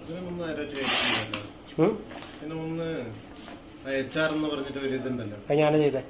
ഇതിനു മുന്ന് ആരോ ചോദിച്ചിട്ടുണ്ടല്ലോ ഉം? ഇതിനു മുന്ന് എച്ച് ആർ എന്ന് പറഞ്ഞിട്ട് ഒരു ഇതുണ്ടല്ലോ അത് ഞാൻ ചെയ്തേ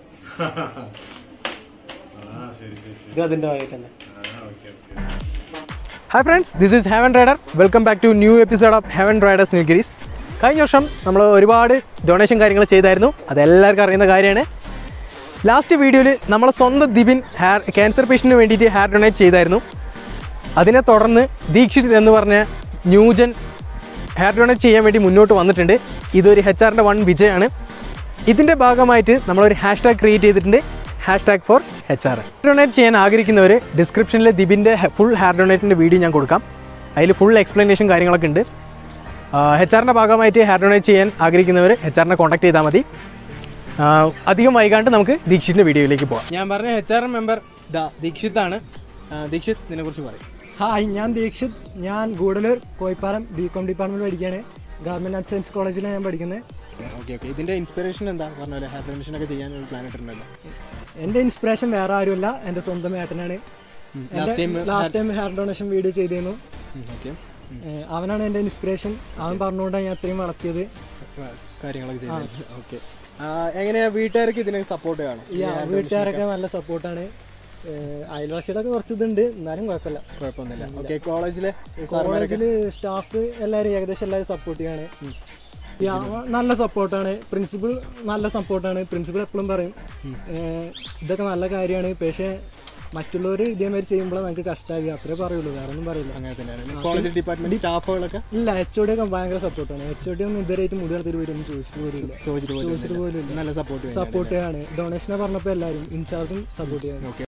ആ ശരി ശരി ശരി ഇത് അതിന്റെ ഭാഗമായിട്ട് തന്നെ ആ okay okay hi friends this is Heaven Rider welcome back to new episode of Heaven Riders Nilgiris കഴിഞ്ഞ വർഷം നമ്മൾ ഒരുപാട് ഡൊണേഷൻ കാര്യങ്ങൾ ചെയ്തായിരുന്നു അതെല്ലാവർക്കും അറിയുന്ന കാര്യമാണ് ലാസ്റ്റ് വീഡിയോയിൽ നമ്മളെ സ്വന്തം ദിബിൻ ഹെയർ ക്യാൻസർ പേഷ്യൻറ്റിന് വേണ്ടിയിട്ട് ഹെയർ ഡൊണേറ്റ് ചെയ്തായിരുന്നു അതിനെ തുടർന്ന് ദീക്ഷിത് എന്ന് പറഞ്ഞ ന്യൂജൻ ഹെയർ ഡൊണേറ്റ് ചെയ്യാൻ വേണ്ടി മുന്നോട്ട് വന്നിട്ടുണ്ട് ഇതൊരു എച്ച് ആറിൻ്റെ വൺ വിജയമാണ് ഇതിൻ്റെ ഭാഗമായിട്ട് നമ്മളൊരു ഹാഷ് ടാഗ് ക്രിയേറ്റ് ചെയ്തിട്ടുണ്ട് hashtag for H R donate ചെയ്യാൻ ആഗ്രഹിക്കുന്നവർ ഡിസ്ക്രിപ്ഷനിൽ ദിബിൻ്റെ ഫുൾ ഹെയർ ഡൊണേറ്റിൻ്റെ വീഡിയോ ഞാൻ കൊടുക്കാം അതിൽ ഫുൾ എക്സ്പ്ലനേഷൻ കാര്യങ്ങളൊക്കെ ഉണ്ട് എച്ച് ആറിൻ്റെ ഭാഗമായിട്ട് ഹെയർ ഡൊണേറ്റ് ചെയ്യാൻ ആഗ്രഹിക്കുന്നവർ എച്ച് ആറിനെ കോൺടാക്ട് ചെയ്താൽ മതി ആ, അധികം വൈകാണ്ട് നമുക്ക് ദീക്ഷിത്തിൻ്റെ വീഡിയോയിലേക്ക് പോകാം ഞാൻ പറഞ്ഞ എച്ച് ആർ മെമ്പർ ദാ ദീക്ഷിത്താണ് ദീക്ഷിത് ഇതിനെക്കുറിച്ച് പറയും ഹായ് ഞാൻ ദീക്ഷിത് ഞാൻ Gudalur Koyippalam B com department പഠിക്കുകയാണ് ഗവൺമെന്റ് ആർട്സ് സയൻസ് കോളേജിലാണ് ഞാൻ പഠിക്കുന്നത് ഓക്കെ ഓക്കെ ഇതിൻ്റെ ഇൻസ്പിറേഷൻ എന്താ പറഞ്ഞ പോലെ ഹെയർ ഡൊണേഷൻ ഒക്കെ ചെയ്യാൻ ഒരു പ്ലാൻ ഇട്ടിട്ടുണ്ടല്ലോ എൻ്റെ ഇൻസ്പിറേഷൻ വേറെ ആരുമല്ല എൻ്റെ സ്വന്തം ഏട്ടനാണ് last time last time hair donation video ചെയ്തിരുന്നു ഓക്കെ ഏഹ് അവനാണ് എൻ്റെ ഇൻസ്പിറേഷൻ അവൻ പറഞ്ഞുകൊണ്ടാണ് ഞാൻ അത്രയും വളർത്തിയത് കാര്യങ്ങളൊക്കെ ചെയ്തു ഓക്കെ എങ്ങനെയാ വീട്ടുകാർക്ക് ഇതിനെ സപ്പോർട്ട് കാണും ഈ വീട്ടുകാരൊക്കെ നല്ല സപ്പോർട്ടാണ് അയൽവാസിയുടെ ഒക്കെ കുറച്ച് ഇതുണ്ട് എന്നാലും കുഴപ്പമില്ല കുഴപ്പമൊന്നുമില്ല ഓക്കെ കോളേജിലെ കോളേജിൽ സ്റ്റാഫ് എല്ലാവരും ഏകദേശം എല്ലാവരും സപ്പോർട്ട് ചെയ്യാണ് ഈ അവ- നല്ല സപ്പോർട്ടാണ് പ്രിൻസിപ്പൾ നല്ല സപ്പോർട്ടാണ് പ്രിൻസിപ്പൾ എപ്പോഴും പറയും ഏഹ് ഇതൊക്കെ നല്ല കാര്യമാണ് പക്ഷേ മറ്റുള്ളവർ ഇതേമാതിരി ചെയ്യുമ്പോഴാണ് നമുക്ക് കഷ്ടമാകുക അത്രേ പറയുള്ളൂ വേറെ ഒന്നും പറയില്ല അങ്ങനെ തന്നെയാണ് കോളേജ് ഡിപ്പാർട്ട്മെന്റ് സ്റ്റാഫുകളൊക്കെ ഇല്ല എച്ച് ഒ ഡി ഒക്കെ ഭയങ്കര സപ്പോർട്ടാണ് എച്ച് ഒ ഡി ഒന്നും ഇതുവരെയായിട്ട് മുടി നടത്തിട്ട് വരും ചോദിച്ചിട്ട് പോലും ഇല്ല ചോദിച്ചിട്ട് പോലും ചോദിച്ചിട്ട് പോലും ഇല്ല നല്ല സപ്പോർട്ട് സപ്പോർട്ട് ചെയ്യാണ് ഡൊണേഷനെ പറഞ്ഞപ്പോൾ എല്ലാവരും ഇൻചാർജും സപ്പോർട്ട് ചെയ്യാണ് ഓക്കെ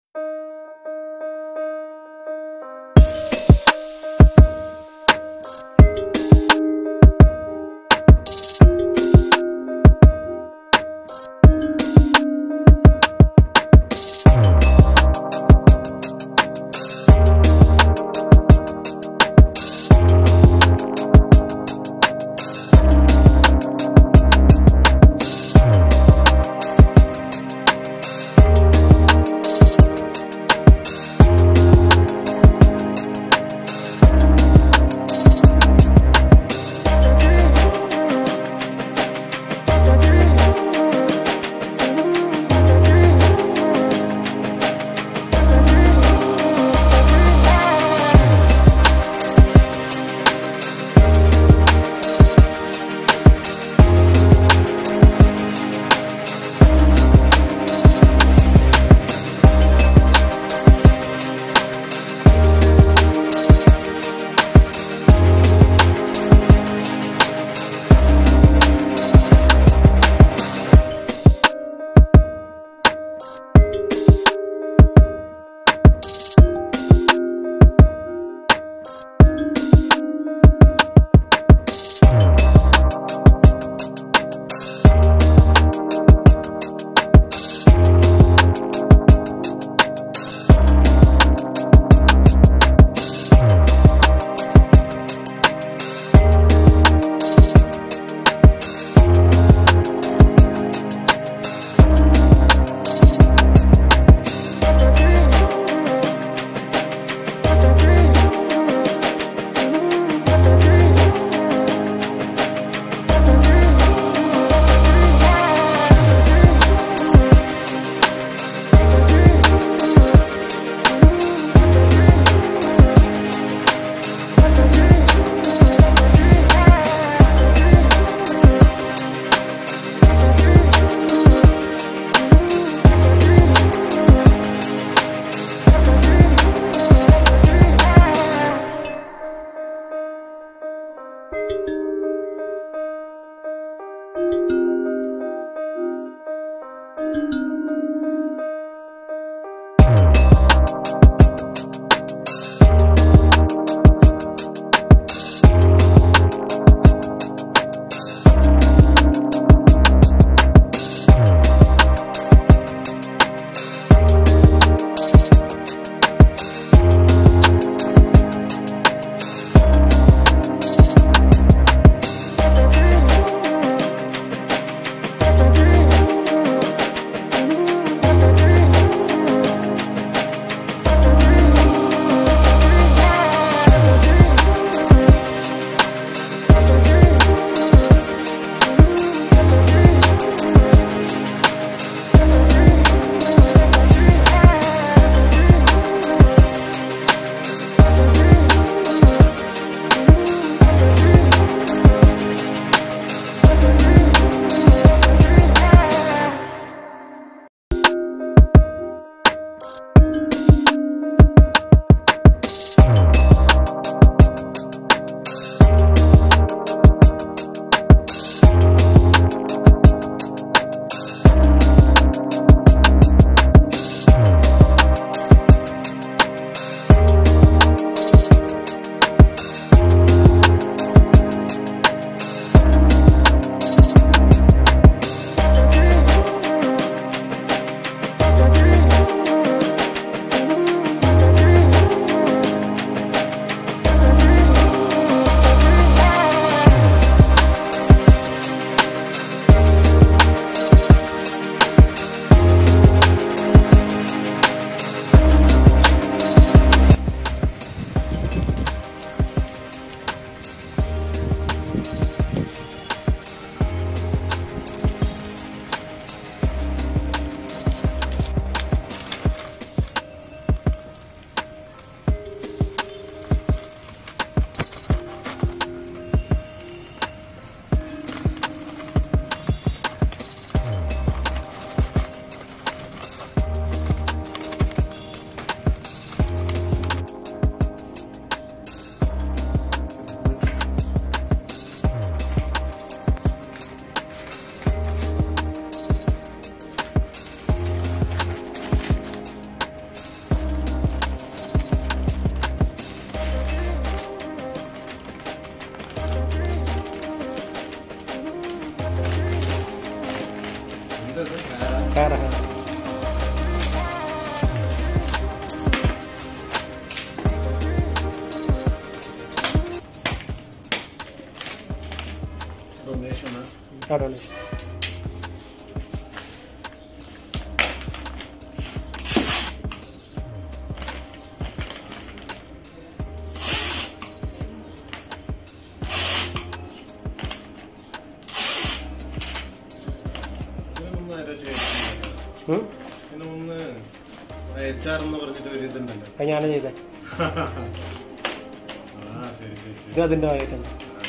സ്റ്റാർട്ട് ഇതിനൊന്നും ആരോ ചെയ്തിട്ടില്ല. ഇതിന് ഒന്ന് എച്ച് ആർ എന്ന് പറഞ്ഞിട്ട് ഒരു ഇതുണ്ടല്ലോ അത് ഞാനാ ചെയ്തേ ആ ശരി ശരി ശരി ഇത് അതിന്റെ ഭാഗത്തുണ്ട് ആ